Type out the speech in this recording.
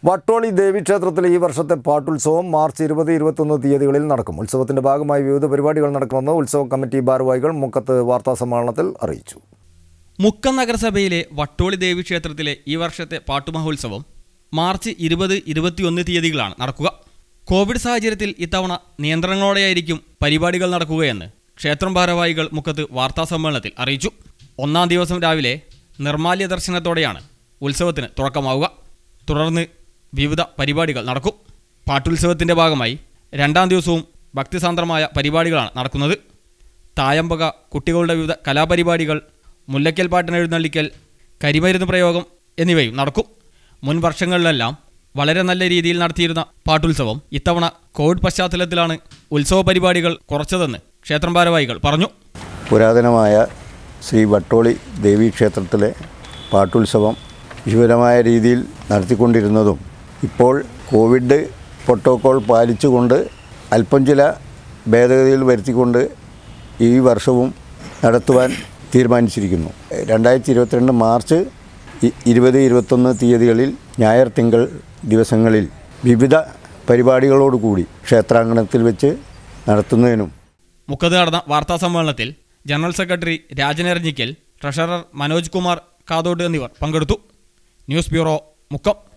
വട്ടോളി ദേവീക്ഷേത്രത്തിലെ ഈ വർഷത്തെ പാട്ടുത്സവം മാർച്ച് ഇരുപത് ഇരുപത്തൊന്ന് തീയതികളിൽ നടക്കും ഉത്സവത്തിന്റെ ഭാഗമായി വിവിധ പരിപാടികൾ നടക്കുമെന്ന് ഉത്സവ കമ്മിറ്റി ഭാരവാഹികൾ മുക്കത്ത് വാർത്താസമ്മേളനത്തിൽ അറിയിച്ചു മുക്കം നഗരസഭയിലെ വട്ടോളി ദേവി ക്ഷേത്രത്തിലെ ഈ വർഷത്തെ പാട്ടുമഹോത്സവം മാർച്ച് ഇരുപത് ഇരുപത്തിയൊന്ന് തീയതികളാണ് നടക്കുക കോവിഡ് സാഹചര്യത്തിൽ ഇത്തവണ നിയന്ത്രണങ്ങളോടെയായിരിക്കും പരിപാടികൾ നടക്കുകയെന്ന് ക്ഷേത്രം ഭാരവാഹികൾ മുക്കത്ത് വാർത്താസമ്മേളനത്തിൽ അറിയിച്ചു ഒന്നാം ദിവസം രാവിലെ നിർമാല്യ ദർശനത്തോടെയാണ് ഉത്സവത്തിന് തുടക്കമാവുക തുടർന്ന് വിവിധ പരിപാടികൾ നടക്കും പാട്ടുത്സവത്തിൻ്റെ ഭാഗമായി രണ്ടാം ദിവസവും ഭക്തിസാന്ദ്രമായ പരിപാടികളാണ് നടക്കുന്നത് തായമ്പക കുട്ടികളുടെ വിവിധ കലാപരിപാടികൾ മുല്ലയ്ക്കൽ പാട്ടിനെഴുന്നള്ളിക്കൽ കരിമരുന്ന് പ്രയോഗം എന്നിവയും നടക്കും മുൻ വർഷങ്ങളിലെല്ലാം വളരെ നല്ല രീതിയിൽ നടത്തിയിരുന്ന പാട്ടുത്സവം ഇത്തവണ കോവിഡ് പശ്ചാത്തലത്തിലാണ് ഉത്സവ പരിപാടികൾ കുറച്ചതെന്ന് ക്ഷേത്രം ഭാരവാഹികൾ പറഞ്ഞു പുരാതനമായ ശ്രീ വട്ടോളി ദേവീക്ഷേത്രത്തിലെ പാട്ടുത്സവം വിശുപരമായ രീതിയിൽ നടത്തിക്കൊണ്ടിരുന്നതും ഇപ്പോൾ കോവിഡ് പ്രോട്ടോക്കോൾ പാലിച്ചുകൊണ്ട് അല്പം ചില ഭേദഗതികൾ വരുത്തിക്കൊണ്ട് ഈ വർഷവും നടത്തുവാൻ തീരുമാനിച്ചിരിക്കുന്നു രണ്ടായിരത്തി ഇരുപത്തിരണ്ട് മാർച്ച് ഇ- ഇരുപത് ഇരുപത്തൊന്ന് തീയതികളിൽ ഞായർ തിങ്കൾ ദിവസങ്ങളിൽ വിവിധ പരിപാടികളോടുകൂടി ക്ഷേത്രാങ്കണത്തിൽ വെച്ച് നടത്തുന്നതിനും മുക്കത്ത് നടന്ന വാർത്താ സമ്മേളനത്തിൽ general secretary Rajan Eranhikkal treasurer Manoj Kumar Kathottu എന്നിവർ പങ്കെടുത്തു ന്യൂസ് ബ്യൂറോ മുക്കം